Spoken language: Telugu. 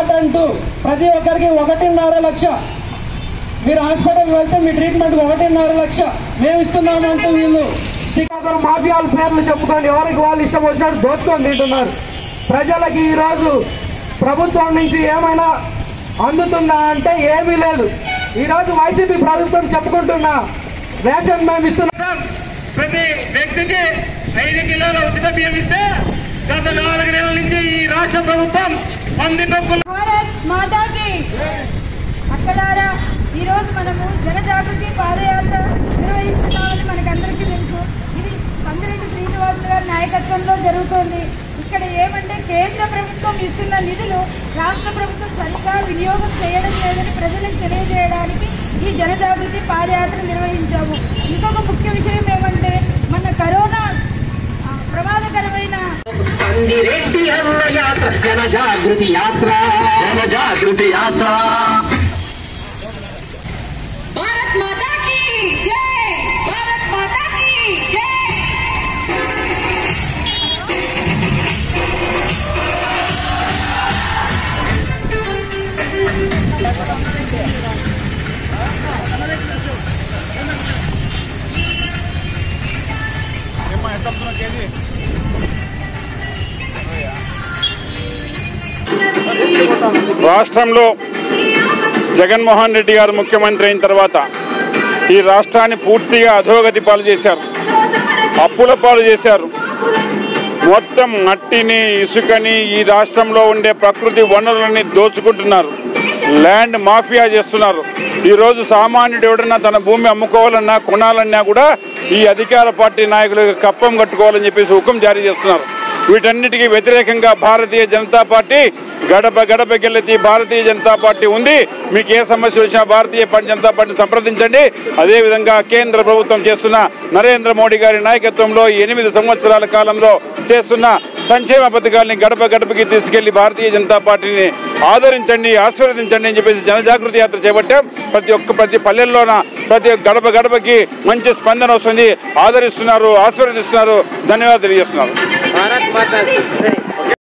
మాట అంటూ ప్రతి ఒక్కరికి ఒకటిన్నర లక్ష మీరు హాస్పిటల్కి వెళ్తే మీ ట్రీట్మెంట్ ఒకటిన్నర లక్ష మేము ఇస్తున్నాము అంటూ వీళ్ళు శ్రీకాకుళం మాఫియాల పేర్లు చెప్పుకొని ఎవరికి వాళ్ళు ఇష్టం వచ్చినట్టు దోచుకొని తింటున్నారు ప్రజలకి ఈ రోజు ప్రభుత్వం నుంచి ఏమైనా అందుతుందా అంటే ఏమీ లేదు ఈ రోజు వైసీపీ ప్రభుత్వం చెప్పుకుంటున్నా రేషన్ మేము ఇస్తున్నాం ప్రతి వ్యక్తికి ఐదు కిలోల ఉచిత బియ్యం ఇస్తే గత నాలుగు నెలల నుంచి ఈ రాష్ట్ర ప్రభుత్వం పంది పప్పులు భారత్ మాతాకి అక్కలారా ఈ రోజు మనము జనజాగృతి పాదయాత్ర నిర్వహిస్తున్నామని మనకందరికీ తెలుసు ఇది పందిరెడ్డి శ్రీనివాసులు గారి నాయకత్వంలో జరుగుతోంది ఇక్కడ ఏమంటే కేంద్ర ప్రభుత్వం ఇస్తున్న నిధులు రాష్ట్ర ప్రభుత్వం సరిగ్గా వినియోగం చేయడం లేదని ప్రజలకు తెలియజేయడానికి ఈ జనజాగృతి పాదయాత్ర నిర్వహించాము ఇంకొక ముఖ్య విషయం ఏమంటే మన కరోనా ఆ, ప్రమాదకరమైన రెడ్డి అన్న యాత్ర జన జాగృతి యాత్ర జన జాగృతి యాత్ర भारत माता की जय भारत माता की जय రాష్ట్రంలో జగన్మోహన్ రెడ్డి గారు ముఖ్యమంత్రి అయిన తర్వాత ఈ రాష్ట్రాన్ని పూర్తిగా అధోగతి పాలు చేశారు అప్పుల పాలు చేశారు మొత్తం మట్టిని ఇసుకని ఈ రాష్ట్రంలో ఉండే ప్రకృతి వనరులని దోచుకుంటున్నారు ల్యాండ్ మాఫియా చేస్తున్నారు ఈరోజు సామాన్యుడు ఎవడన్నా తన భూమి అమ్ముకోవాలన్నా కొనాలన్నా కూడా ఈ అధికార పార్టీ నాయకులు కప్పం కట్టుకోవాలని చెప్పేసి హుకం జారీ చేస్తున్నారు వీటన్నిటికీ వ్యతిరేకంగా భారతీయ జనతా పార్టీ గడప గడపకెళ్ళి భారతీయ జనతా పార్టీ ఉంది మీకు ఏ సమస్య వచ్చినా భారతీయ ప- జనతా పార్టీ సంప్రదించండి అదేవిధంగా కేంద్ర ప్రభుత్వం చేస్తున్న నరేంద్ర మోడీ గారి నాయకత్వంలో ఈ ఎనిమిది సంవత్సరాల కాలంలో చేస్తున్న సంక్షేమ పథకాల్ని గడప గడపకి తీసుకెళ్లి భారతీయ జనతా పార్టీని ఆదరించండి ఆశీర్వదించండి అని చెప్పేసి జనజాగృతి యాత్ర చేపట్టాం ప్రతి ఒక్క ప్రతి పల్లెల్లోన ప్రతి ఒక్క గడప గడపకి మంచి స్పందన వస్తుంది ఆదరిస్తున్నారు ఆశీర్వదిస్తున్నారు ధన్యవాదాలు తెలియజేస్తున్నారు భారత్ మాతా